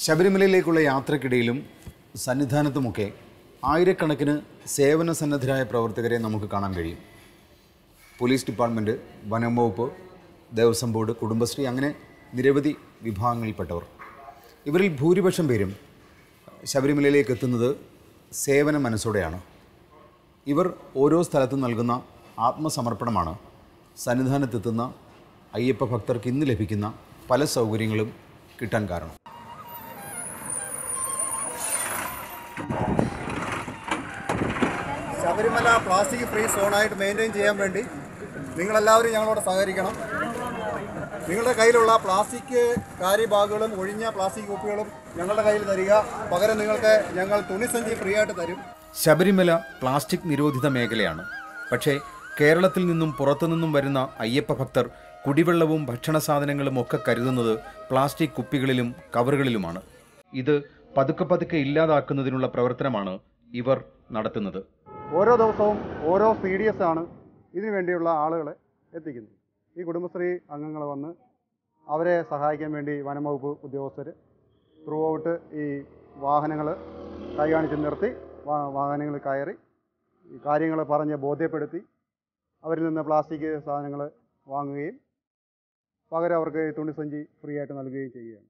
ശബരിമലയിലേക്കുള്ള യാത്രക്കിടയിലും സന്നിധാനത്തുമൊക്കെ ആയിരക്കണക്കിന് സേവന സന്നദ്ധരായ പ്രവർത്തകരെ നമുക്ക് കാണാൻ കഴിയും പോലീസ് ഡിപ്പാർട്ട്മെൻറ്റ് വനം വകുപ്പ് ദേവസ്വം ബോർഡ് കുടുംബശ്രീ അങ്ങനെ നിരവധി വിഭാഗങ്ങളിൽപ്പെട്ടവർ ഇവരിൽ ഭൂരിപക്ഷം പേരും ശബരിമലയിലേക്ക് എത്തുന്നത് സേവന മനസ്സോടെയാണ് ഇവർ ഓരോ സ്ഥലത്തും നൽകുന്ന ആത്മസമർപ്പണമാണ് സന്നിധാനത്തെത്തുന്ന അയ്യപ്പ ഭക്തർക്ക് ഇന്ന് ലഭിക്കുന്ന പല സൗകര്യങ്ങളും കിട്ടാൻ കാരണം ശബരിമല പ്ലാസ്റ്റിക് ഫ്രീ സോണായിട്ട് മെയിൻറ്റെയിൻ ചെയ്യാൻ വേണ്ടി നിങ്ങളെല്ലാവരും ഞങ്ങളോട് സഹകരിക്കണം നിങ്ങളുടെ കയ്യിലുള്ള പ്ലാസ്റ്റിക് കാരി ബാഗുകളും ഒഴിഞ്ഞ പ്ലാസ്റ്റിക് കുപ്പികളും ഞങ്ങളുടെ കയ്യിൽ തരിക പകരം നിങ്ങൾക്ക് ഞങ്ങൾ തുണിസഞ്ചി ഫ്രീ ആയിട്ട് തരും ശബരിമല പ്ലാസ്റ്റിക് നിരോധിത മേഖലയാണ് പക്ഷേ കേരളത്തിൽ നിന്നും പുറത്തുനിന്നും വരുന്ന അയ്യപ്പ ഭക്തർ കുടിവെള്ളവും ഭക്ഷണ സാധനങ്ങളും ഒക്കെ കരുതുന്നത് പ്ലാസ്റ്റിക് കുപ്പികളിലും കവറുകളിലുമാണ് ഇത് പതുക്കെ പതുക്കെ ഇല്ലാതാക്കുന്നതിനുള്ള പ്രവർത്തനമാണ് ഇവർ നടത്തുന്നത് ഓരോ ദിവസവും ഓരോ സി ഡി എസ് ആണ് ഇതിനു വേണ്ടിയുള്ള ആളുകളെ എത്തിക്കുന്നത് ഈ കുടുംബശ്രീ അംഗങ്ങൾ വന്ന് അവരെ സഹായിക്കാൻ വേണ്ടി വനംവകുപ്പ് ഉദ്യോഗസ്ഥർ ത്രൂ ഔട്ട് ഈ വാഹനങ്ങൾ കൈ കാണിച്ച് നിർത്തി വാഹനങ്ങൾ കയറി ഈ കാര്യങ്ങൾ പറഞ്ഞ് ബോധ്യപ്പെടുത്തി അവരിൽ നിന്ന് പ്ലാസ്റ്റിക് സാധനങ്ങൾ വാങ്ങുകയും പകരം അവർക്ക് ഈ തുണിസഞ്ചി ഫ്രീ ആയിട്ട് നൽകുകയും ചെയ്യുകയാണ്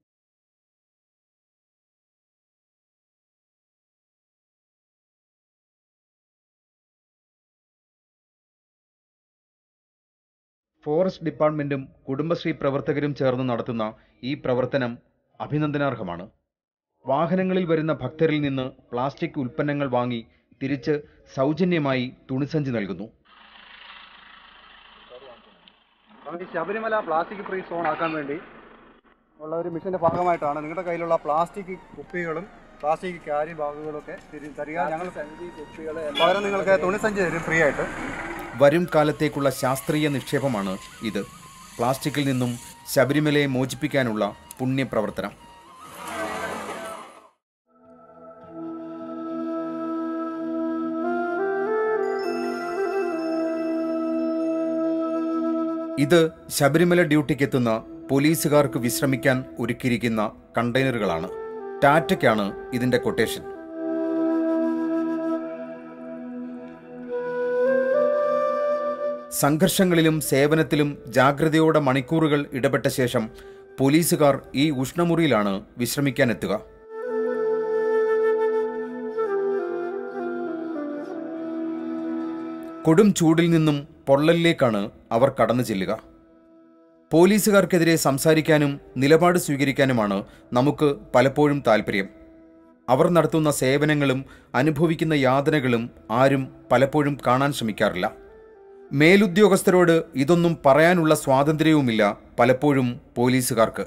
ഫോറസ്റ്റ് ഡിപ്പാർട്ട്മെന്റും കുടുംബശ്രീ പ്രവർത്തകരും ചേർന്ന് നടത്തുന്ന ഈ പ്രവർത്തനം അഭിനന്ദനാർഹമാണ് വാഹനങ്ങളിൽ വരുന്ന ഭക്തരിൽ നിന്ന് പ്ലാസ്റ്റിക് ഉൽപ്പന്നങ്ങൾ വാങ്ങി തിരിച്ച് സൗജന്യമായി തുണിസഞ്ചി നൽകുന്നു നമുക്ക് ഈ ശബരിമല പ്ലാസ്റ്റിക് ഫ്രീ സോൺ ആക്കാൻ വേണ്ടി ഉള്ള ഒരു മിഷന്റെ ഭാഗമായിട്ടാണ് നിങ്ങളുടെ കയ്യിലുള്ള പ്ലാസ്റ്റിക് കുപ്പികളും പ്ലാസ്റ്റിക് ക്യാരി ബാഗുകളും ഒക്കെ തിരി തരിക ഞങ്ങൾ പകരം നിങ്ങൾക്ക് തുണിസഞ്ചി തരും ഫ്രീ ആയിട്ട് വരും കാലത്തേക്കുള്ള ശാസ്ത്രീയ നിക്ഷേപമാണ് ഇത് പ്ലാസ്റ്റിക്കിൽ നിന്നും ശബരിമലയെ മോചിപ്പിക്കാനുള്ള പുണ്യപ്രവർത്തനം ഇത് ശബരിമല ഡ്യൂട്ടിക്കെത്തുന്ന പോലീസുകാർക്ക് വിശ്രമിക്കാൻ ഒരുക്കിയിരിക്കുന്ന കണ്ടെയ്നറുകളാണ് ടാറ്റയ്ക്കാണ് ഇതിന്റെ കൊട്ടേഷൻ സംഘർഷങ്ങളിലും സേവനത്തിലും ജാഗ്രതയോടെ മണിക്കൂറുകൾ ഇടപെട്ട ശേഷം പോലീസുകാർ ഈ ഉഷ്ണമുറിയിലാണ് വിശ്രമിക്കാനെത്തുക കൊടും ചൂടിൽ നിന്നും പൊള്ളലിലേക്കാണ് അവർ കടന്നു ചെല്ലുക പോലീസുകാർക്കെതിരെ സംസാരിക്കാനും നിലപാട് സ്വീകരിക്കാനുമാണ് നമുക്ക് പലപ്പോഴും താല്പര്യം അവർ നടത്തുന്ന സേവനങ്ങളും അനുഭവിക്കുന്ന യാതനകളും ആരും പലപ്പോഴും കാണാൻ ശ്രമിക്കാറില്ല മേലുദ്യോഗസ്ഥരോട് ഇതൊന്നും പറയാനുള്ള സ്വാതന്ത്ര്യവുമില്ല പലപ്പോഴും പോലീസുകാർക്ക്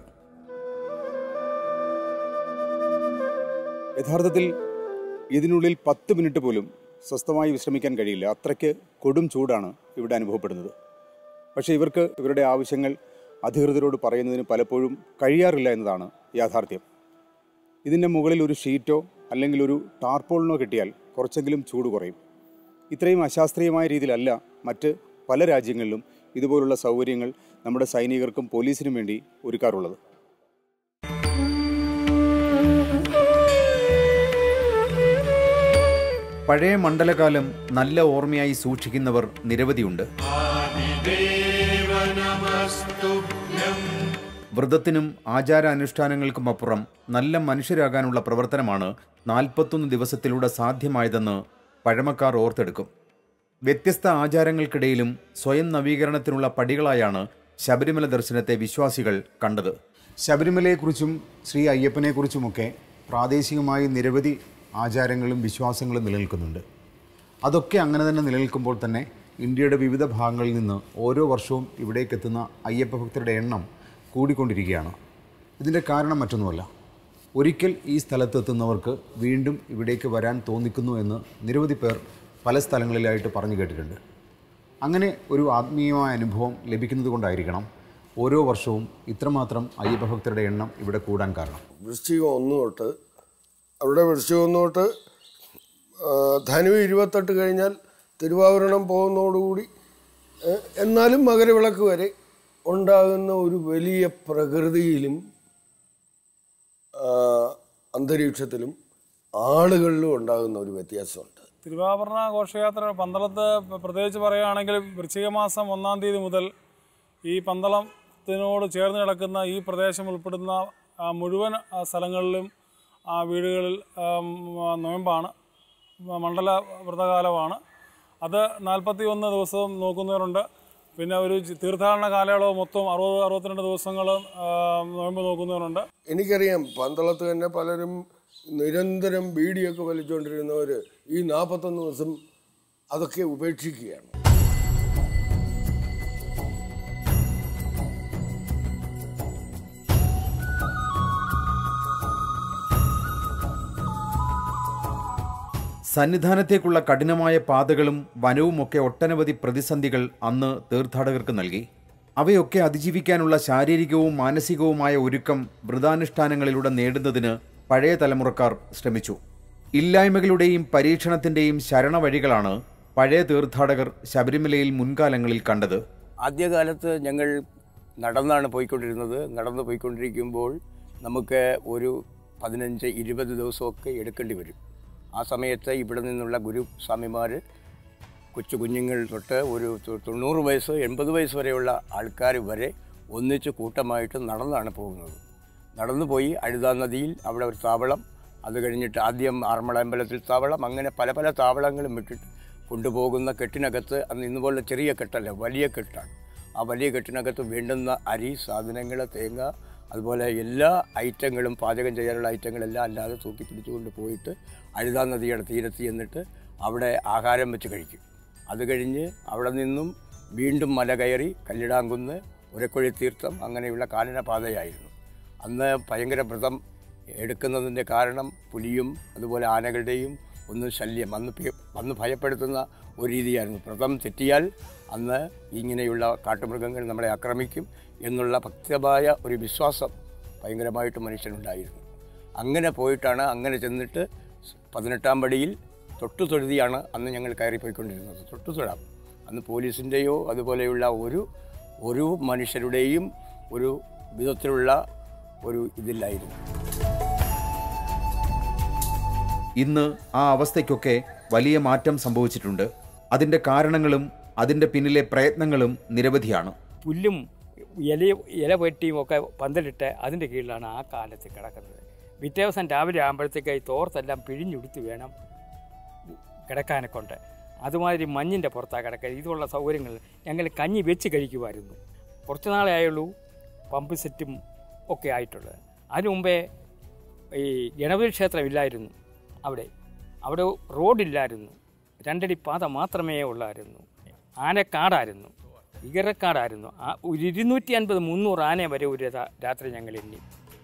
യഥാർത്ഥത്തിൽ ഇതിനുള്ളിൽ പത്ത് മിനിറ്റ് പോലും സ്വസ്ഥമായി വിശ്രമിക്കാൻ കഴിയില്ല അത്രയ്ക്ക് കൊടും ചൂടാണ് ഇവിടെ അനുഭവപ്പെടുന്നത് പക്ഷേ ഇവർക്ക് ഇവരുടെ ആവശ്യങ്ങൾ അധികൃതരോട് പറയുന്നതിന് പലപ്പോഴും കഴിയാറില്ല എന്നതാണ് യാഥാർത്ഥ്യം ഇതിൻ്റെ മുകളിൽ ഒരു ഷീറ്റോ അല്ലെങ്കിൽ ഒരു ടാർപോളിനോ കിട്ടിയാൽ കുറച്ചെങ്കിലും ചൂട് കുറയും ഇത്രയും അശാസ്ത്രീയമായ രീതിയിലല്ല മറ്റ് പല രാജ്യങ്ങളിലും ഇതുപോലുള്ള സൗകര്യങ്ങൾ നമ്മുടെ സൈനികർക്കും പോലീസിനും വേണ്ടി ഒരുക്കാറുള്ളത് പഴയ മണ്ഡലകാലം നല്ല ഓർമ്മയായി സൂക്ഷിക്കുന്നവർ നിരവധിയുണ്ട് വ്രതത്തിനും ആചാരാനുഷ്ഠാനങ്ങൾക്കും അപ്പുറം നല്ല മനുഷ്യരാകാനുള്ള പ്രവർത്തനമാണ് നാൽപ്പത്തൊന്ന് ദിവസത്തിലൂടെ സാധ്യമായതെന്ന് പഴമക്കാർ ഓർത്തെടുക്കും വ്യത്യസ്ത ആചാരങ്ങൾക്കിടയിലും സ്വയം നവീകരണത്തിനുള്ള പടികളായാണ് ശബരിമല ദർശനത്തെ വിശ്വാസികൾ കണ്ടത് ശബരിമലയെക്കുറിച്ചും ശ്രീ അയ്യപ്പനെക്കുറിച്ചുമൊക്കെ പ്രാദേശികമായി നിരവധി ആചാരങ്ങളും വിശ്വാസങ്ങളും നിലനിൽക്കുന്നുണ്ട് അതൊക്കെ അങ്ങനെ തന്നെ നിലനിൽക്കുമ്പോൾ തന്നെ ഇന്ത്യയുടെ വിവിധ ഭാഗങ്ങളിൽ നിന്ന് ഓരോ വർഷവും ഇവിടേക്കെത്തുന്ന അയ്യപ്പ ഭക്തരുടെ എണ്ണം കൂടിക്കൊണ്ടിരിക്കുകയാണ് ഇതിൻ്റെ കാരണം മറ്റൊന്നുമല്ല ഒരിക്കൽ ഈ സ്ഥലത്തെത്തുന്നവർക്ക് വീണ്ടും ഇവിടേക്ക് വരാൻ തോന്നിക്കുന്നു എന്ന് നിരവധി പേർ പല സ്ഥലങ്ങളിലായിട്ട് പറഞ്ഞു കേട്ടിട്ടുണ്ട് അങ്ങനെ ഒരു ആത്മീയമായ അനുഭവം ലഭിക്കുന്നത് കൊണ്ടായിരിക്കണം ഓരോ വർഷവും ഇത്രമാത്രം അയ്യപ്പ ഭക്തരുടെ എണ്ണം ഇവിടെ കൂടാൻ കാരണം വൃശ്ചികം ഒന്ന് തൊട്ട് അവിടെ വൃശ്ചികം ഒന്ന് തൊട്ട് ആ, ധനു ഇരുപത്തെട്ട് കഴിഞ്ഞാൽ തിരുവാഭരണം പോകുന്നതോടുകൂടി ഏ, എന്നാലും മകരവിളക്ക് വരെ ഉണ്ടാകുന്ന ഒരു വലിയ പ്രകൃതിയിലും ആ, അന്തരീക്ഷത്തിലും ആളുകളിലും ഉണ്ടാകുന്ന ഒരു വ്യത്യാസമുണ്ട് തിരുവാഭരണ ഘോഷയാത്ര പന്തളത്ത് പ്രത്യേകിച്ച് പറയുകയാണെങ്കിൽ വൃശ്ചിക മാസം ഒന്നാം തീയതി മുതൽ ഈ പന്തളത്തിനോട് ചേർന്ന് കിടക്കുന്ന ഈ പ്രദേശം ഉൾപ്പെടുന്ന ആ, മുഴുവൻ ആ, സ്ഥലങ്ങളിലും ആ, വീടുകളിൽ ആം, ആ, നോയമ്പാണ് മണ്ഡല വ്രതകാലമാണ് അത് നാൽപ്പത്തി ഒന്ന് ദിവസവും നോക്കുന്നവരുണ്ട് പിന്നെ ഒരു ചി- തീർത്ഥാടന കാലയളവ് മൊത്തം അറുപത് അറുപത്തിരണ്ട് ദിവസങ്ങൾ നോയമ്പ് നോക്കുന്നവരുണ്ട് എനിക്കറിയാം പന്തളത്ത് തന്നെ പലരും നിരന്തരം ബീഡിയൊക്കെ വലിച്ചുകൊണ്ടിരുന്നവർ ഈ നാൽപ്പത്തൊന്ന് ദിവസം അതൊക്കെ ഉപേക്ഷിക്കുകയാണ് സന്നിധാനത്തേക്കുള്ള കഠിനമായ പാതകളും വനവുമൊക്കെ ഒട്ടനവധി പ്രതിസന്ധികൾ അന്ന് തീർത്ഥാടകർക്ക് നൽകി അവയൊക്കെ അതിജീവിക്കാനുള്ള ശാരീരികവും മാനസികവുമായ ഒരുക്കം വ്രതാനുഷ്ഠാനങ്ങളിലൂടെ നേടുന്നതിന് പഴയ തലമുറക്കാർ ശ്രമിച്ചു ഇല്ലായ്മകളുടെയും പരീക്ഷണത്തിന്റെയും ശരണവഴികളാണ് പഴയ തീർത്ഥാടകർ ശബരിമലയിൽ മുൻകാലങ്ങളിൽ കണ്ടത് ആദ്യകാലത്ത് ഞങ്ങൾ നടന്നാണ് പോയിക്കൊണ്ടിരുന്നത് നടന്നു പോയിക്കൊണ്ടിരിക്കുമ്പോൾ നമുക്ക് ഒരു പതിനഞ്ച് ഇരുപത് ദിവസമൊക്കെ എടുക്കേണ്ടി വരും ആ സമയത്ത് ഇവിടെ നിന്നുള്ള ഗുരുസ്വാമിമാർ കൊച്ചു കുഞ്ഞുങ്ങൾ തൊട്ട് ഒരു തൊ- തൊണ്ണൂറ് വയസ്സ് എൺപത് വയസ്സ് വരെയുള്ള ആൾക്കാർ വരെ ഒന്നിച്ച് കൂട്ടമായിട്ട് നടന്നാണ് പോകുന്നത് നടന്നു പോയി അഴുതാ നദിയിൽ അവിടെ ഒരു താവളം അത് കഴിഞ്ഞിട്ട് ആദ്യം ആറന്മുള അമ്പലത്തിൽ താവളം അങ്ങനെ പല പല താവളങ്ങളും വിട്ടിട്ട് കൊണ്ടുപോകുന്ന കെട്ടിനകത്ത് അന്ന് ഇന്നുപോലെ ചെറിയ കെട്ടല്ല വലിയ കെട്ടാണ് ആ വലിയ കെട്ടിനകത്ത് വേണ്ടുന്ന അരി സാധനങ്ങൾ തേങ്ങ അതുപോലെ എല്ലാ ഐറ്റങ്ങളും പാചകം ചെയ്യാനുള്ള ഐറ്റങ്ങളെല്ലാം അല്ലാതെ തൂക്കി പിടിച്ചുകൊണ്ട് പോയിട്ട് അഴുതാ നദിയുടെ തീരത്ത് ചെന്നിട്ട് അവിടെ ആഹാരം വെച്ച് കഴിക്കും അത് കഴിഞ്ഞ് അവിടെ നിന്നും വീണ്ടും മല കയറി കല്ലിടാങ്കുന്ന് ഉരക്കൊഴി തീർത്ഥം അങ്ങനെയുള്ള കാനനപാതയായിരുന്നു അന്ന് ഭയങ്കര വ്രതം എടുക്കുന്നതിൻ്റെ കാരണം പുലിയും അതുപോലെ ആനകളുടെയും ഒന്ന് ശല്യം അന്ന് പി- അന്ന് ഭയപ്പെടുത്തുന്ന ഒരു രീതിയായിരുന്നു വ്രതം തെറ്റിയാൽ അന്ന് ഇങ്ങനെയുള്ള കാട്ടുമൃഗങ്ങൾ നമ്മളെ ആക്രമിക്കും എന്നുള്ള ഭക്തമായ ഒരു വിശ്വാസം ഭയങ്കരമായിട്ട് മനുഷ്യനുണ്ടായിരുന്നു അങ്ങനെ പോയിട്ടാണ് അങ്ങനെ ചെന്നിട്ട് പതിനെട്ടാം പടിയിൽ തൊട്ടു തൊഴുതിയാണ് അന്ന് ഞങ്ങൾ കയറിപ്പോയിക്കൊണ്ടിരുന്നത് തൊട്ടു തൊഴാം അന്ന് പോലീസിൻ്റെയോ അതുപോലെയുള്ള ഒരു ഒരു മനുഷ്യരുടെയും ഒരു വിധത്തിലുള്ള ഒരു ഇതില്ലായിരുന്നു ഇന്ന് ആ അവസ്ഥയ്ക്കൊക്കെ വലിയ മാറ്റം സംഭവിച്ചിട്ടുണ്ട് അതിൻ്റെ കാരണങ്ങളും അതിൻ്റെ പിന്നിലെ പ്രയത്നങ്ങളും നിരവധിയാണ് പുല്ലും ഇല ഇല വെട്ടിയും ഒക്കെ പന്തലിട്ട് അതിൻ്റെ കീഴിലാണ് ആ കാലത്ത് കിടക്കുന്നത് പിറ്റേ ദിവസം രാവിലെ ആകുമ്പോഴത്തേക്ക് ഈ തോർത്തെല്ലാം പിഴിഞ്ഞുടുത്ത് വേണം കിടക്കാനെ കൊണ്ട് അതുമാതിരി മഞ്ഞിൻ്റെ പുറത്താണ് കിടക്കുക ഇതുള്ള സൗകര്യങ്ങൾ ഞങ്ങൾ കഞ്ഞി വെച്ച് കഴിക്കുമായിരുന്നു കുറച്ച് നാളെ ആയുള്ളൂ പമ്പ് സെറ്റും ഒക്കെ ആയിട്ടുള്ളത് അതിനു മുമ്പേ ഈ ഗണപതി ക്ഷേത്രം ഇല്ലായിരുന്നു അവിടെ അവിടെ റോഡില്ലായിരുന്നു രണ്ടടി പാത മാത്രമേ ഉള്ളായിരുന്നു ആനക്കാടായിരുന്നു ഇകരക്കാടായിരുന്നു ആ ഒരു ഇരുന്നൂറ്റി അൻപത് മുന്നൂറ് ആന വരെ ഒരു രാ- രാത്രി ഞങ്ങൾ എണ്ണി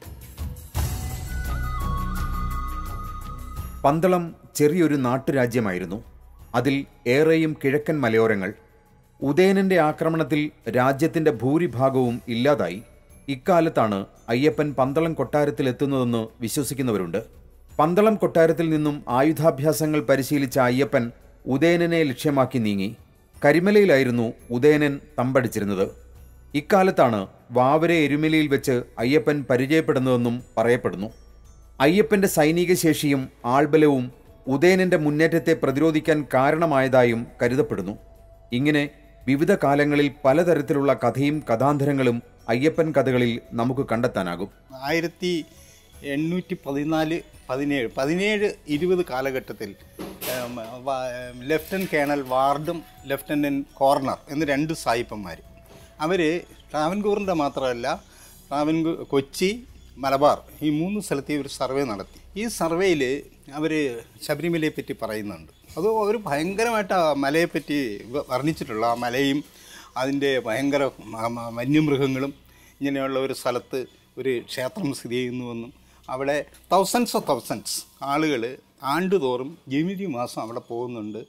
പന്തളം ചെറിയൊരു നാട്ടുരാജ്യമായിരുന്നു അതിൽ ഏറെയും കിഴക്കൻ മലയോരങ്ങൾ ഉദയനന്റെ ആക്രമണത്തിൽ രാജ്യത്തിന്റെ ഭൂരിഭാഗവും ഇല്ലാതായി ഇക്കാലത്താണ് അയ്യപ്പൻ പന്തളം കൊട്ടാരത്തിലെത്തുന്നതെന്ന് വിശ്വസിക്കുന്നവരുണ്ട് പന്തളം കൊട്ടാരത്തിൽ നിന്നും ആയുധാഭ്യാസങ്ങൾ പരിശീലിച്ച അയ്യപ്പൻ ഉദയനനെ ലക്ഷ്യമാക്കി നീങ്ങി കരിമലയിലായിരുന്നു ഉദയനൻ തമ്പടിച്ചിരുന്നത് ഇക്കാലത്താണ് വാവരെ എരുമലയിൽ വെച്ച് അയ്യപ്പൻ പരിചയപ്പെടുന്നതെന്നും പറയപ്പെടുന്നു അയ്യപ്പന്റെ സൈനിക ശേഷിയും ആൾബലവും ഉദയനന്റെ മുന്നേറ്റത്തെ പ്രതിരോധിക്കാൻ കാരണമായതായും കരുതപ്പെടുന്നു ഇങ്ങനെ വിവിധ കാലങ്ങളിൽ പലതരത്തിലുള്ള കഥയും കഥാന്തരങ്ങളും അയ്യപ്പൻ കഥകളിൽ നമുക്ക് കണ്ടെത്താനാകും ആയിരത്തി എണ്ണൂറ്റി പതിനാല് പതിനേഴ് പതിനേഴ് ഇരുപത് കാലഘട്ടത്തിൽ ഉം, വ- ലെഫ്റ്റനന്റ് കേണൽ വാർഡും ലെഫ്റ്റനന്റ് കോർണർ എന്ന് രണ്ട് സായിപ്പന്മാർ അവർ ട്രാവൻകൂറിൻ്റെ മാത്രമല്ല ട്രാവൻകൂർ കൊച്ചി മലബാർ ഈ മൂന്ന് സ്ഥലത്തെ ഒരു സർവേ നടത്തി ഈ സർവേയിൽ അവർ ശബരിമലയെ പറ്റി പറയുന്നുണ്ട് അത് അവർ ഭയങ്കരമായിട്ട് ആ മലയെപ്പറ്റി വ- വർണ്ണിച്ചിട്ടുള്ള ആ മലയും അതിൻ്റെ ഭയങ്കര മ- മ- വന്യമൃഗങ്ങളും ഇങ്ങനെയുള്ള ഒരു സ്ഥലത്ത് ഒരു ക്ഷേത്രം സ്ഥിതി ചെയ്യുന്നുവെന്നും അവിടെ തൗസൻഡ്സ് ഓഫ് തൗസൻഡ്സ് ആളുകൾ ആണ്ടുതോറും ജനുവരി മാസം അവിടെ പോകുന്നുണ്ട്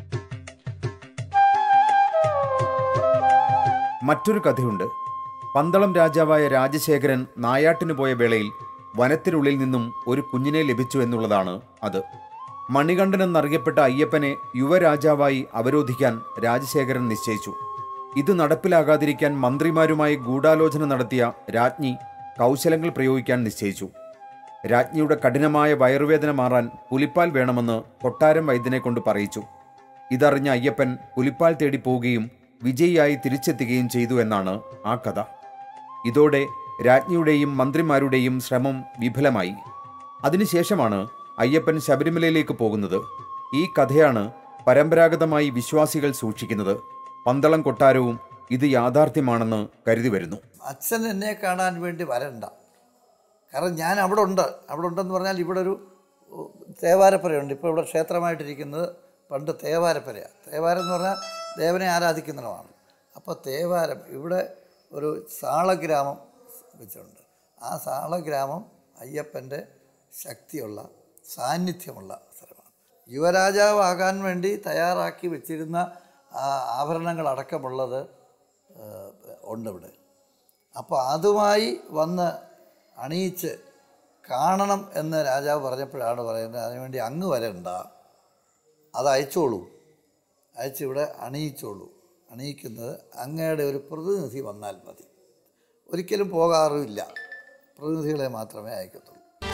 മറ്റൊരു കഥയുണ്ട് പന്തളം രാജാവായ രാജശേഖരൻ നായാട്ടിന് പോയ വേളയിൽ വനത്തിനുള്ളിൽ നിന്നും ഒരു കുഞ്ഞിനെ ലഭിച്ചു എന്നുള്ളതാണ് അത് മണികണ്ഠൻ എന്നറിയപ്പെട്ട അയ്യപ്പനെ യുവരാജാവായി അവരോധിക്കാൻ രാജശേഖരൻ നിശ്ചയിച്ചു ഇത് നടപ്പിലാകാതിരിക്കാൻ മന്ത്രിമാരുമായി ഗൂഢാലോചന നടത്തിയ രാജ്ഞി കൗശലങ്ങൾ പ്രയോഗിക്കാൻ നിശ്ചയിച്ചു രാജ്ഞിയുടെ കഠിനമായ വയറുവേദന മാറാൻ പുലിപ്പാൽ വേണമെന്ന് കൊട്ടാരം വൈദ്യനെ കൊണ്ട് പറയിച്ചു ഇതറിഞ്ഞ അയ്യപ്പൻ പുലിപ്പാൽ തേടി പോവുകയും വിജയിയായി തിരിച്ചെത്തുകയും ചെയ്തു എന്നാണ് ആ കഥ ഇതോടെ രാജ്ഞിയുടെയും മന്ത്രിമാരുടെയും ശ്രമം വിഫലമായി അതിനുശേഷമാണ് അയ്യപ്പൻ ശബരിമലയിലേക്ക് പോകുന്നത് ഈ കഥയാണ് പരമ്പരാഗതമായി വിശ്വാസികൾ സൂക്ഷിക്കുന്നത് പന്തളം കൊട്ടാരവും ഇത് യാഥാർത്ഥ്യമാണെന്ന് കരുതി വരുന്നു അച്ഛൻ എന്നെ കാണാൻ വേണ്ടി വരണ്ട കാരണം ഞാൻ അവിടെ ഉണ്ട് അവിടെ ഉണ്ടെന്ന് പറഞ്ഞാൽ ഇവിടെ ഒരു ഉ, തേവാരപ്പുരയുണ്ട് ഇപ്പോൾ ഇവിടെ ക്ഷേത്രമായിട്ടിരിക്കുന്നത് പണ്ട് തേവാരപ്പുരയാണ് തേവാരം എന്ന് പറഞ്ഞാൽ ദേവനെ ആരാധിക്കുന്നതാണ് അപ്പോൾ തേവാരം ഇവിടെ ഒരു സാളഗ്രാമം വെച്ചിട്ടുണ്ട് ആ സാളഗ്രാമം അയ്യപ്പൻ്റെ ശക്തിയുള്ള സാന്നിധ്യമുള്ള സ്ഥലമാണ് യുവരാജാവാകാൻ വേണ്ടി തയ്യാറാക്കി വെച്ചിരുന്ന ആ ആഭരണങ്ങളടക്കമുള്ളത് ആ, ഉണ്ട് ഇവിടെ അപ്പോൾ അതുമായി വന്ന് അണിയിച്ച് കാണണം എന്ന് രാജാവ് പറഞ്ഞപ്പോഴാണ് പറയുന്നത് അതിനുവേണ്ടി അങ്ങ് വരണ്ട അത് അയച്ചോളൂ അയച്ച് ഇവിടെ അണിയിച്ചോളൂ അണിയിക്കുന്നത് അങ്ങയുടെ ഒരു പ്രതിനിധി വന്നാൽ മതി ഒരിക്കലും പോകാറുമില്ല പ്രതിനിധികളെ മാത്രമേ അയക്കത്തുള്ളൂ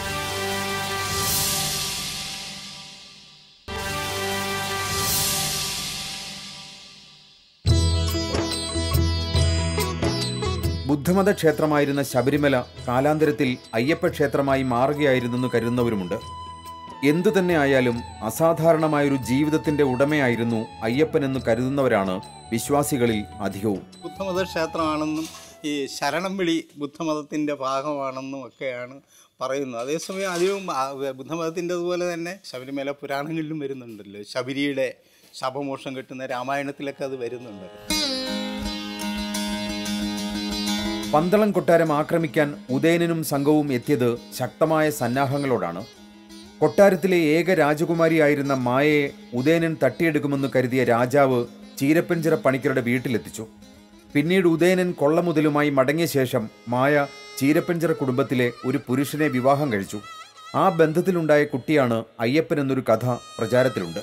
ബുദ്ധമത ക്ഷേത്രമായിരുന്ന ശബരിമല കാലാന്തരത്തിൽ അയ്യപ്പ ക്ഷേത്രമായി മാറുകയായിരുന്നെന്ന് കരുതുന്നവരുമുണ്ട് എന്തു തന്നെ ആയാലും അസാധാരണമായൊരു ജീവിതത്തിന്റെ ഉടമയായിരുന്നു അയ്യപ്പനെന്ന് കരുതുന്നവരാണ് വിശ്വാസികളിൽ അധികവും ബുദ്ധമത ക്ഷേത്രമാണെന്നും ഈ ശരണം വിളി ബുദ്ധമതത്തിൻ്റെ ഭാഗമാണെന്നും ഒക്കെയാണ് പറയുന്നത് അതേസമയം അതിലും ആ, ബുദ്ധമതത്തിൻ്റെതുപോലെ തന്നെ ശബരിമല പുരാണങ്ങളിലും വരുന്നുണ്ടല്ലോ ശബരിയുടെ ശപമോഷം കിട്ടുന്ന രാമായണത്തിലൊക്കെ അത് വരുന്നുണ്ട് പന്തളം കൊട്ടാരം ആക്രമിക്കാൻ ഉദയനനും സംഘവും എത്തിയത് ശക്തമായ സന്നാഹങ്ങളോടാണ് കൊട്ടാരത്തിലെ ഏക രാജകുമാരിയായിരുന്ന മായയെ ഉദയനൻ തട്ടിയെടുക്കുമെന്ന് കരുതിയ രാജാവ് ചീരപ്പഞ്ചിറ പണിക്കരുടെ വീട്ടിലെത്തിച്ചു പിന്നീട് ഉദയനൻ കൊള്ളമുതലുമായി മടങ്ങിയ ശേഷം മായ ചീരപ്പഞ്ചിറ കുടുംബത്തിലെ ഒരു പുരുഷനെ വിവാഹം കഴിച്ചു ആ ബന്ധത്തിലുണ്ടായ കുട്ടിയാണ് അയ്യപ്പൻ എന്നൊരു കഥ പ്രചാരത്തിലുണ്ട്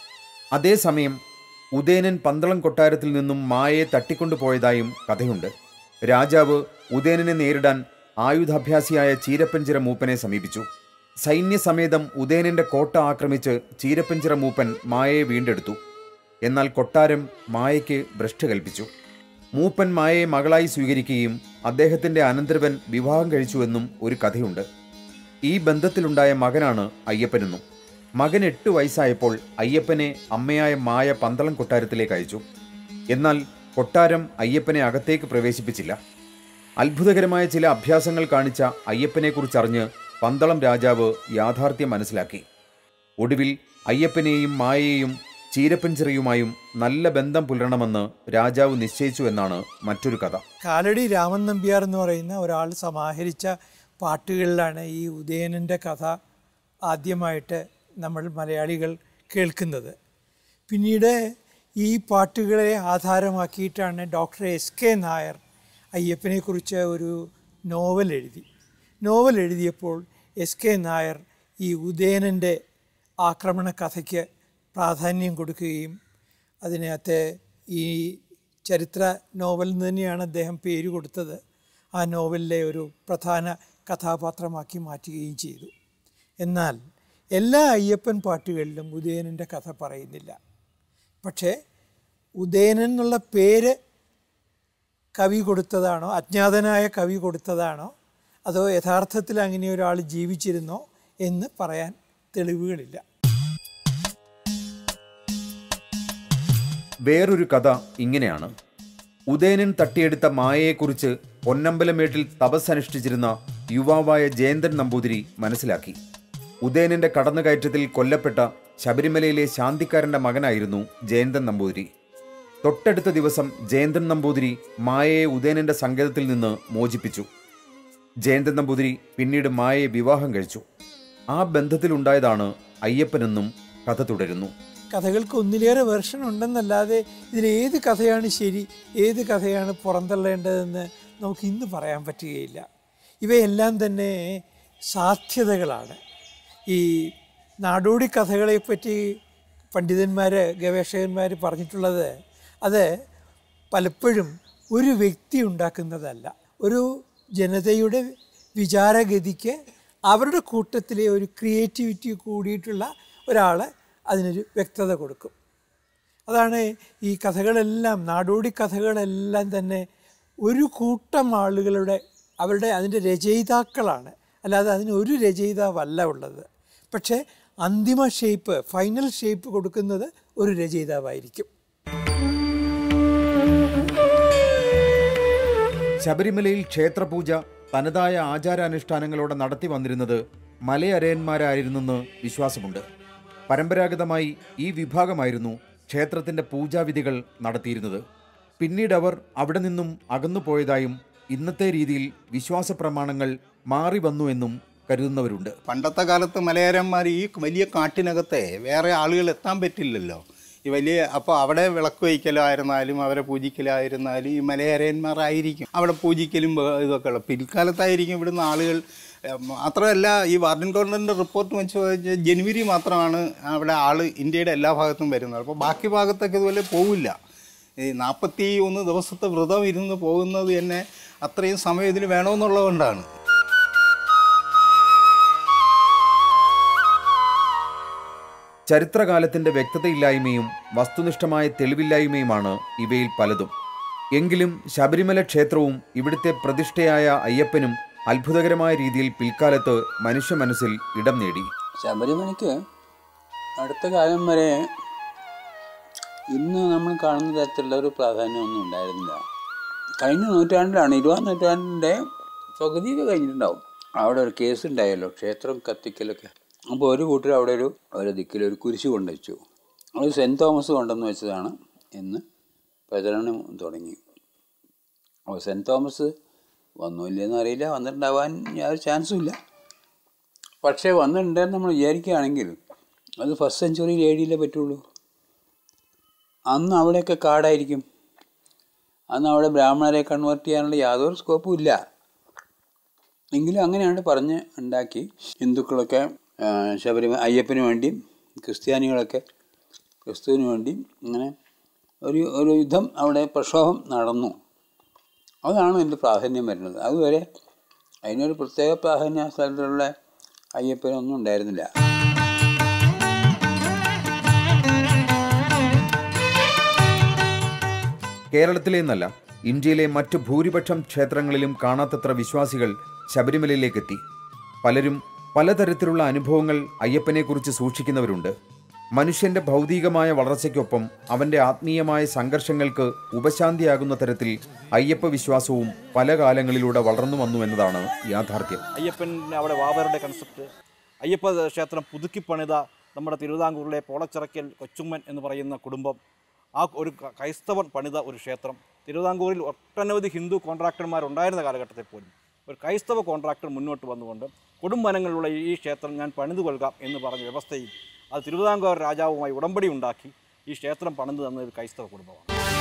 അതേസമയം ഉദയനൻ പന്തളം കൊട്ടാരത്തിൽ നിന്നും മായയെ തട്ടിക്കൊണ്ടുപോയതായും കഥയുണ്ട് രാജാവ് ഉദയനനെ നേരിടാൻ ആയുധാഭ്യാസിയായ ചീരപ്പഞ്ചിറ മൂപ്പനെ സമീപിച്ചു സൈന്യസമേതം ഉദയനന്റെ കോട്ട ആക്രമിച്ച് ചീരപ്പഞ്ചിറ മൂപ്പൻ മായയെ വീണ്ടെടുത്തു എന്നാൽ കൊട്ടാരം മായയ്ക്ക് ഭ്രഷ്ട് കൽപ്പിച്ചു മൂപ്പൻ മായയെ മകളായി സ്വീകരിക്കുകയും അദ്ദേഹത്തിന്റെ അനന്തരവൻ വിവാഹം കഴിച്ചുവെന്നും ഒരു കഥയുണ്ട് ഈ ബന്ധത്തിലുണ്ടായ മകനാണ് അയ്യപ്പനെന്നും മകൻ എട്ട് വയസ്സായപ്പോൾ അയ്യപ്പനെ അമ്മയായ മായ പന്തളം കൊട്ടാരത്തിലേക്ക് അയച്ചു എന്നാൽ കൊട്ടാരം അയ്യപ്പനെ അകത്തേക്ക് പ്രവേശിപ്പിച്ചില്ല അത്ഭുതകരമായ ചില അഭ്യാസങ്ങൾ കാണിച്ച അയ്യപ്പനെക്കുറിച്ചറിഞ്ഞ് പന്തളം രാജാവ് യാഥാർത്ഥ്യം മനസ്സിലാക്കി ഒടുവിൽ അയ്യപ്പനെയും മായയെയും ചീരപ്പഞ്ചിറയുമായും നല്ല ബന്ധം പുലരണമെന്ന് രാജാവ് നിശ്ചയിച്ചു എന്നാണ് മറ്റൊരു കഥ കാലടി രാമൻ നമ്പ്യാർ എന്ന് പറയുന്ന ഒരാൾ സമാഹരിച്ച പാട്ടുകളിലാണ് ഈ ഉദയനൻ്റെ കഥ ആദ്യമായിട്ട് നമ്മൾ മലയാളികൾ കേൾക്കുന്നത് പിന്നീട് ഈ പാട്ടുകളെ ആധാരമാക്കിയിട്ടാണ് ഡോക്ടർ എസ് കെ നായർ അയ്യപ്പനെക്കുറിച്ച് ഒരു നോവൽ എഴുതി നോവൽ എഴുതിയപ്പോൾ എസ് കെ നായർ ഈ ഉദയനൻ്റെ ആക്രമണ കഥയ്ക്ക് പ്രാധാന്യം കൊടുക്കുകയും അതിനകത്ത് ഈ ചരിത്ര നോവൽ എന്ന് തന്നെയാണ് അദ്ദേഹം പേര് കൊടുത്തത് ആ നോവലിലെ ഒരു പ്രധാന കഥാപാത്രമാക്കി മാറ്റുകയും ചെയ്തു എന്നാൽ എല്ലാ അയ്യപ്പൻ പാട്ടുകളിലും ഉദയനൻ്റെ കഥ പറയുന്നില്ല പക്ഷേ ഉദയനൻ എന്നുള്ള പേര് കവി കൊടുത്തതാണോ അജ്ഞാതനായ കവി കൊടുത്തതാണോ അതോ യഥാർത്ഥത്തിൽ അങ്ങനെ ഒരാൾ ജീവിച്ചിരുന്നോ എന്ന് പറയാൻ തെളിവുകളില്ല വേറൊരു കഥ ഇങ്ങനെയാണ് ഉദയനൻ തട്ടിയെടുത്ത മായയെക്കുറിച്ച് പൊന്നമ്പലമേട്ടിൽ തപസ്സനുഷ്ഠിച്ചിരുന്ന യുവാവായ ജയന്തൻ നമ്പൂതിരി മനസ്സിലാക്കി ഉദയനന്റെ കടന്നുകയറ്റത്തിൽ കൊല്ലപ്പെട്ട ശബരിമലയിലെ ശാന്തിക്കാരന്റെ മകനായിരുന്നു ജയന്തൻ നമ്പൂതിരി തൊട്ടടുത്ത ദിവസം ജയന്തൻ നമ്പൂതിരി മായയെ ഉദയനന്റെ സങ്കേതത്തിൽ നിന്ന് മോചിപ്പിച്ചു ജയന്തൻ നമ്പൂതിരി പിന്നീട് മായയെ വിവാഹം കഴിച്ചു ആ ബന്ധത്തിലുണ്ടായതാണ് അയ്യപ്പനെന്നും കഥ തുടരുന്നു കഥകൾക്ക് ഒന്നിലേറെ വെർഷൻ ഉണ്ടെന്നല്ലാതെ ഇതിലേത് കഥയാണ് ശരി ഏത് കഥയാണ് പുറന്തള്ളേണ്ടതെന്ന് നമുക്ക് ഇന്ന് പറയാൻ പറ്റുകയില്ല ഇവയെല്ലാം തന്നെ സാധ്യതകളാണ് ഈ നാടോടി കഥകളെപ്പറ്റി പണ്ഡിതന്മാർ ഗവേഷകന്മാർ പറഞ്ഞിട്ടുള്ളത് അത് പലപ്പോഴും ഒരു വ്യക്തി ഉണ്ടാക്കുന്നതല്ല ഒരു ജനതയുടെ വിചാരഗതിക്ക് അവരുടെ കൂട്ടത്തിലെ ഒരു ക്രിയേറ്റിവിറ്റി കൂടിയിട്ടുള്ള ഒരാൾ അതിനൊരു വ്യക്തത കൊടുക്കും അതാണ് ഈ കഥകളെല്ലാം നാടോടി കഥകളെല്ലാം തന്നെ ഒരു കൂട്ടം ആളുകളുടെ അവരുടെ അതിൻ്റെ രചയിതാക്കളാണ് അല്ലാതെ അതിന് ഒരു രചയിതാവല്ല ഉള്ളത് പക്ഷേ അന്തിമ ഷേപ്പ് ഫൈനൽ ഷേപ്പ് കൊടുക്കുന്നത് ഒരു രചയിതാവായിരിക്കും ശബരിമലയിൽ ക്ഷേത്രപൂജ തനതായ ആചാരാനുഷ്ഠാനങ്ങളോടെ നടത്തി വന്നിരുന്നത് മലയരയന്മാരായിരുന്നെന്ന് വിശ്വാസമുണ്ട് പരമ്പരാഗതമായി ഈ വിഭാഗമായിരുന്നു ക്ഷേത്രത്തിന്റെ പൂജാവിധികൾ നടത്തിയിരുന്നത് പിന്നീട് അവർ അവിടെ നിന്നും അകന്നു പോയതായും ഇന്നത്തെ രീതിയിൽ വിശ്വാസ പ്രമാണങ്ങൾ മാറി വന്നു എന്നും കരുതുന്നവരുണ്ട് പണ്ടത്തെ കാലത്ത് മലയാരന്മാർ ഈ വലിയ കാട്ടിനകത്തെ വേറെ ആളുകൾ എത്താൻ പറ്റില്ലല്ലോ ഈ വലിയ അപ്പോൾ അവിടെ വിളക്ക് വയ്ക്കലായിരുന്നാലും അവരെ പൂജിക്കലായിരുന്നാലും ഈ മലയാരന്മാരായിരിക്കും അവിടെ പൂജിക്കലും ബ- ഇതൊക്കെ ഉള്ള പിൽക്കാലത്തായിരിക്കും ഇവിടുന്ന് ആളുകൾ ഏഹ്, മാത്രമല്ല ഈ വാർഡൻ കോർണറിൻ്റെ റിപ്പോർട്ട് വെച്ച് കഴിഞ്ഞാൽ ജനുവരി മാത്രമാണ് അവിടെ ആൾ ഇന്ത്യയുടെ എല്ലാ ഭാഗത്തും വരുന്നത് അപ്പോൾ ബാക്കി ഭാഗത്തൊക്കെ ഇതുപോലെ പോവില്ല ഈ നാൽപ്പത്തി ഒന്ന് ദിവസത്തെ വ്രതം ഇരുന്ന് പോകുന്നത് തന്നെ അത്രയും സമയം ഇതിന് വേണമെന്നുള്ളതുകൊണ്ടാണ് ചരിത്രകാലത്തിന്റെ വ്യക്തതയില്ലായ്മയും വസ്തുനിഷ്ഠമായ തെളിവില്ലായ്മയുമാണ് ഇവയിൽ പലതും എങ്കിലും ശബരിമല ക്ഷേത്രവും ഇവിടുത്തെ പ്രതിഷ്ഠയായ അയ്യപ്പനും അത്ഭുതകരമായ രീതിയിൽ പിൽക്കാലത്ത് മനുഷ്യ മനസ്സിൽ ഇടം നേടി ശബരിമലയ്ക്ക് അടുത്ത കാലം വരെ ഇന്ന് നമ്മൾ കാണുന്ന തരത്തിലുള്ള ഒരു പ്രാധാന്യമൊന്നും ഉണ്ടായിരുന്നില്ല കഴിഞ്ഞ നൂറ്റാണ്ടിലാണ് ഇരുപതാം നൂറ്റാണ്ടിൻ്റെ പകുതിയൊക്കെ കഴിഞ്ഞിട്ടുണ്ടാവും അവിടെ ഒരു കേസ് ഉണ്ടായല്ലോ ക്ഷേത്രം കത്തിക്കലൊക്കെ അപ്പോൾ ഒരു കൂട്ടർ അവിടെ ഒരു ഒരു ദിക്കിൽ ഒരു കുരിശ് കൊണ്ടുവച്ചു അത് സെൻറ്റ് തോമസ് കൊണ്ടുവന്ന് വെച്ചതാണ് എന്ന് പ്രചരണം തുടങ്ങി അപ്പോൾ സെൻറ്റ് തോമസ് വന്നോ ഇല്ലയെന്ന് അറിയില്ല വന്നിട്ടുണ്ടാവാൻ യാതൊരു ചാൻസും ഇല്ല പക്ഷേ വന്നിട്ടുണ്ടെന്ന് നമ്മൾ വിചാരിക്കുകയാണെങ്കിൽ അത് ഫസ്റ്റ് സെഞ്ചുറി എ ഡിയിലേ പറ്റുള്ളൂ അന്ന് അവിടെയൊക്കെ കാടായിരിക്കും അന്ന് അവിടെ ബ്രാഹ്മണരെ കൺവേർട്ട് ചെയ്യാനുള്ള യാതൊരു സ്കോപ്പും ഇല്ല എങ്കിലും അങ്ങനെയാണ് പറഞ്ഞ് ഉണ്ടാക്കി ഹിന്ദുക്കളൊക്കെ ആ, ശബരിമല അയ്യപ്പന് വേണ്ടിയും ക്രിസ്ത്യാനികളൊക്കെ ക്രിസ്തുവിന് വേണ്ടിയും അങ്ങനെ ഒരു ഒരു യുദ്ധം അവിടെ പ്രക്ഷോഭം നടന്നു അതാണ് ഇതിൻ്റെ പ്രാധാന്യം വരുന്നത് അതുവരെ അതിനൊരു പ്രത്യേക പ്രാധാന്യ ആ സ്ഥലത്തുള്ള അയ്യപ്പനൊന്നും ഉണ്ടായിരുന്നില്ല കേരളത്തിലെ എന്നല്ല ഇന്ത്യയിലെ മറ്റ് ഭൂരിപക്ഷം ക്ഷേത്രങ്ങളിലും കാണാത്തത്ര വിശ്വാസികൾ ശബരിമലയിലേക്കെത്തി പലരും പലതരത്തിലുള്ള അനുഭവങ്ങൾ അയ്യപ്പനെക്കുറിച്ച് സൂക്ഷിക്കുന്നവരുണ്ട് മനുഷ്യന്റെ ഭൗതികമായ വളർച്ചയ്ക്കൊപ്പം അവന്റെ ആത്മീയമായ സംഘർഷങ്ങൾക്ക് ഉപശാന്തിയാകുന്ന തരത്തിൽ അയ്യപ്പ വിശ്വാസവും പല കാലങ്ങളിലൂടെ വളർന്നു വന്നു എന്നതാണ് യാഥാർത്ഥ്യം അയ്യപ്പൻ അവിടെ വാവരുടെ കൺസെപ്റ്റ് അയ്യപ്പ ക്ഷേത്രം പുതുക്കിപ്പണിത നമ്മുടെ തിരുവിതാംകൂറിലെ പോളച്ചിറക്കൽ കൊച്ചുമ്മൻ എന്ന് പറയുന്ന കുടുംബം ആ ഒരു ക- ക്രൈസ്തവൻ പണിത ഒരു ക്ഷേത്രം തിരുവിതാംകൂറിൽ ഒട്ടനവധി ഹിന്ദു കോൺട്രാക്ടർമാരുണ്ടായിരുന്ന കാലഘട്ടത്തിൽ പോലും ഒരു ക്രൈസ്തവ കോൺട്രാക്ടർ മുന്നോട്ട് വന്നുകൊണ്ട് കൊടുംവനങ്ങളിലുള്ള ഈ ക്ഷേത്രം ഞാൻ പണിതു കൊൽകാം എന്ന് പറഞ്ഞ വ്യവസ്ഥയിൽ അത് തിരുവിതാംകൂർ രാജാവുമായി ഉടമ്പടി ഉണ്ടാക്കി ഈ ക്ഷേത്രം പണിതു തന്ന ഒരു ക്രൈസ്തവ കുടുംബമാണ്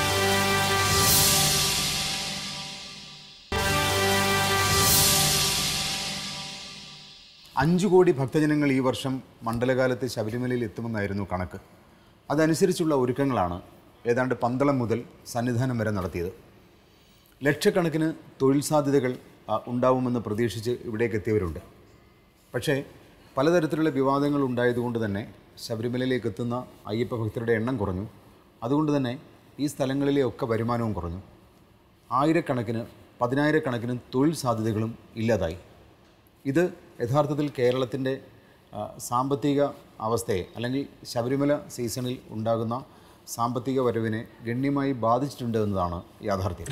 അഞ്ചു കോടി ഭക്തജനങ്ങൾ ഈ വർഷം മണ്ഡലകാലത്ത് ശബരിമലയിൽ എത്തുമെന്നായിരുന്നു കണക്ക് അതനുസരിച്ചുള്ള ഒരുക്കങ്ങളാണ് ഏതാണ്ട് പന്തളം മുതൽ സന്നിധാനം വരെ നടത്തിയത് ലക്ഷക്കണക്കിന് തൊഴിൽ സാധ്യതകൾ ആ, ഉണ്ടാവുമെന്ന് പ്രതീക്ഷിച്ച് ഇവിടേക്ക് എത്തിയവരുണ്ട് പക്ഷേ പലതരത്തിലുള്ള വിവാദങ്ങൾ ഉണ്ടായതുകൊണ്ട് തന്നെ ശബരിമലയിലേക്ക് എത്തുന്ന അയ്യപ്പ ഭക്തരുടെ എണ്ണം കുറഞ്ഞു അതുകൊണ്ട് തന്നെ ഈ സ്ഥലങ്ങളിലെ ഒക്കെ വരുമാനവും കുറഞ്ഞു ആയിരക്കണക്കിന് പതിനായിരക്കണക്കിന് തൊഴിൽ സാധ്യതകളും ഇല്ലാതായി ഇത് യഥാർത്ഥത്തിൽ കേരളത്തിൻ്റെ ആ, സാമ്പത്തിക അവസ്ഥയെ അല്ലെങ്കിൽ ശബരിമല സീസണിൽ ഉണ്ടാകുന്ന സാമ്പത്തിക വരവിനെ ഗണ്യമായി ബാധിച്ചിട്ടുണ്ട് എന്നതാണ് യാഥാർത്ഥ്യം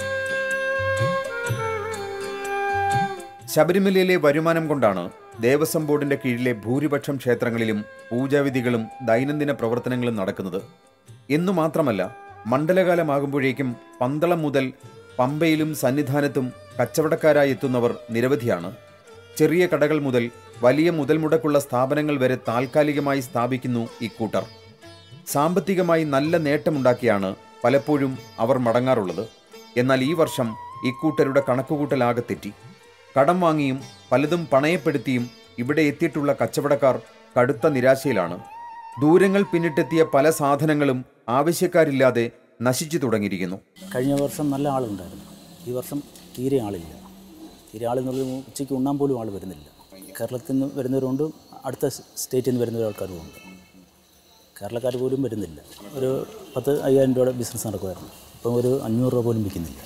ശബരിമലയിലെ വരുമാനം കൊണ്ടാണ് ദേവസ്വം ബോർഡിന്റെ കീഴിലെ ഭൂരിപക്ഷം ക്ഷേത്രങ്ങളിലും പൂജാവിധികളും ദൈനംദിന പ്രവർത്തനങ്ങളും നടക്കുന്നത് എന്നു മാത്രമല്ല മണ്ഡലകാലമാകുമ്പോഴേക്കും പന്തളം മുതൽ പമ്പയിലും സന്നിധാനത്തും കച്ചവടക്കാരായി എത്തുന്നവർ നിരവധിയാണ് ചെറിയ കടകൾ മുതൽ വലിയ മുതൽ മുടക്കുള്ള സ്ഥാപനങ്ങൾ വരെ താൽക്കാലികമായി സ്ഥാപിക്കുന്നു ഇക്കൂട്ടർ സാമ്പത്തികമായി നല്ല നേട്ടമുണ്ടാക്കിയാണ് പലപ്പോഴും അവർ മടങ്ങാറുള്ളത് എന്നാൽ ഈ വർഷം ഇക്കൂട്ടരുടെ കണക്കുകൂട്ടലാകെ തെറ്റി കടം വാങ്ങിയും പലതും പണയപ്പെടുത്തിയും ഇവിടെ എത്തിയിട്ടുള്ള കച്ചവടക്കാർ കടുത്ത നിരാശയിലാണ് ദൂരങ്ങൾ പിന്നിട്ടെത്തിയ പല സാധനങ്ങളും ആവശ്യക്കാരില്ലാതെ നശിച്ചു തുടങ്ങിയിരിക്കുന്നു കഴിഞ്ഞ വർഷം നല്ല ആളുണ്ടായിരുന്നു ഈ വർഷം തീരെ ആളില്ല തീരെ ആളെന്നുള്ളത് ഉച്ചയ്ക്ക് ഉണ്ണാൻ പോലും ആൾ വരുന്നില്ല കേരളത്തിൽ നിന്ന് വരുന്നവരുണ്ട് അടുത്ത സ്റ്റേറ്റിൽ നിന്ന് വരുന്ന ആൾക്കാരും ഉണ്ട് കേരളക്കാർ പോലും വരുന്നില്ല ഒരു പത്ത് അയ്യായിരം രൂപയുടെ ബിസിനസ് നടക്കുമായിരുന്നു ഇപ്പം ഒരു അഞ്ഞൂറ് രൂപ പോലും വിൽക്കുന്നില്ല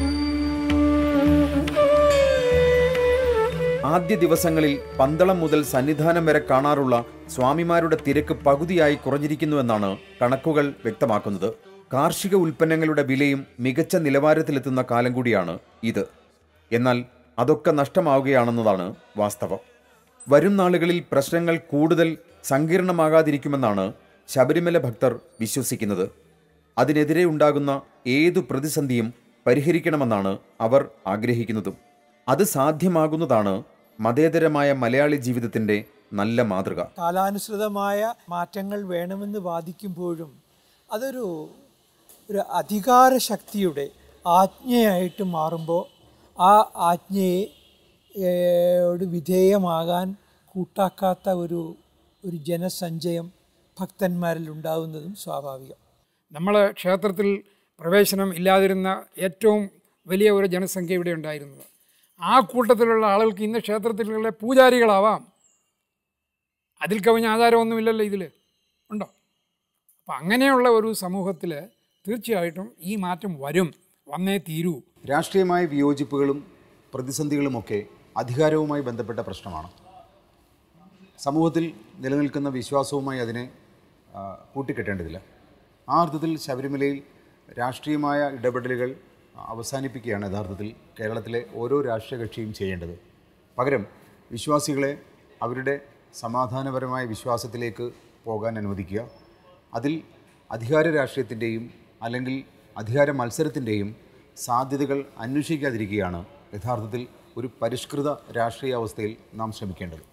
ആദ്യ ദിവസങ്ങളിൽ പന്തളം മുതൽ സന്നിധാനം വരെ കാണാറുള്ള സ്വാമിമാരുടെ തിരക്ക് പകുതിയായി കുറഞ്ഞിരിക്കുന്നുവെന്നാണ് കണക്കുകൾ വ്യക്തമാക്കുന്നത് കാർഷിക ഉൽപ്പന്നങ്ങളുടെ വിലയും മികച്ച നിലവാരത്തിലെത്തുന്ന കാലം കൂടിയാണ് ഇത് എന്നാൽ അതൊക്കെ നഷ്ടമാവുകയാണെന്നതാണ് വാസ്തവം വരും നാളുകളിൽ പ്രശ്നങ്ങൾ കൂടുതൽ സങ്കീർണമാകാതിരിക്കുമെന്നാണ് ശബരിമല ഭക്തർ വിശ്വസിക്കുന്നത് അതിനെതിരെ ഉണ്ടാകുന്ന ഏതു പ്രതിസന്ധിയും പരിഹരിക്കണമെന്നാണ് അവർ ആഗ്രഹിക്കുന്നതും അത് സാധ്യമാകുന്നതാണ് മതേതരമായ മലയാളി ജീവിതത്തിൻ്റെ നല്ല മാതൃക കാലാനുസൃതമായ മാറ്റങ്ങൾ വേണമെന്ന് വാദിക്കുമ്പോഴും അതൊരു ഒരു അധികാര ശക്തിയുടെ ആജ്ഞയായിട്ട് മാറുമ്പോൾ ആ ആജ്ഞയെ യോട് വിധേയമാകാൻ കൂട്ടാക്കാത്ത ഒരു ഒരു ജനസഞ്ചയം ഭക്തന്മാരിൽ ഉണ്ടാകുന്നതും സ്വാഭാവികം നമ്മൾ ക്ഷേത്രത്തിൽ പ്രവേശനം ഇല്ലാതിരുന്ന ഏറ്റവും വലിയ ഒരു ജനസംഖ്യ ഇവിടെ ഉണ്ടായിരുന്നത് ആ കൂട്ടത്തിലുള്ള ആളുകൾക്ക് ഇന്ന് ക്ഷേത്രത്തിലുള്ള പൂജാരികളാവാം അതിൽ കവിഞ്ഞ ആധാരമൊന്നുമില്ലല്ലോ ഇതിൽ ഉണ്ടോ അപ്പം അങ്ങനെയുള്ള ഒരു സമൂഹത്തിൽ തീർച്ചയായിട്ടും ഈ മാറ്റം വരും വന്നേ തീരൂ രാഷ്ട്രീയമായ വിയോജിപ്പുകളും പ്രതിസന്ധികളുമൊക്കെ അധികാരവുമായി ബന്ധപ്പെട്ട പ്രശ്നമാണ് സമൂഹത്തിൽ നിലനിൽക്കുന്ന വിശ്വാസവുമായി അതിനെ ആ, കൂട്ടിക്കെട്ടേണ്ടതില്ല ആ അർത്ഥത്തിൽ ശബരിമലയിൽ രാഷ്ട്രീയമായ ഇടപെടലുകൾ അവസാനിപ്പിക്കുകയാണ് യഥാർത്ഥത്തിൽ കേരളത്തിലെ ഓരോ രാഷ്ട്രീയ കക്ഷിയും ചെയ്യേണ്ടത് പകരം വിശ്വാസികളെ അവരുടെ സമാധാനപരമായ വിശ്വാസത്തിലേക്ക് പോകാൻ അനുവദിക്കുക അതിൽ അധികാര രാഷ്ട്രീയത്തിൻ്റെയും അല്ലെങ്കിൽ അധികാര മത്സരത്തിൻ്റെയും സാധ്യതകൾ അന്വേഷിക്കാതിരിക്കുകയാണ് യഥാർത്ഥത്തിൽ ഒരു പരിഷ്കൃത രാഷ്ട്രീയ അവസ്ഥയിൽ നാം ശ്രമിക്കേണ്ടത്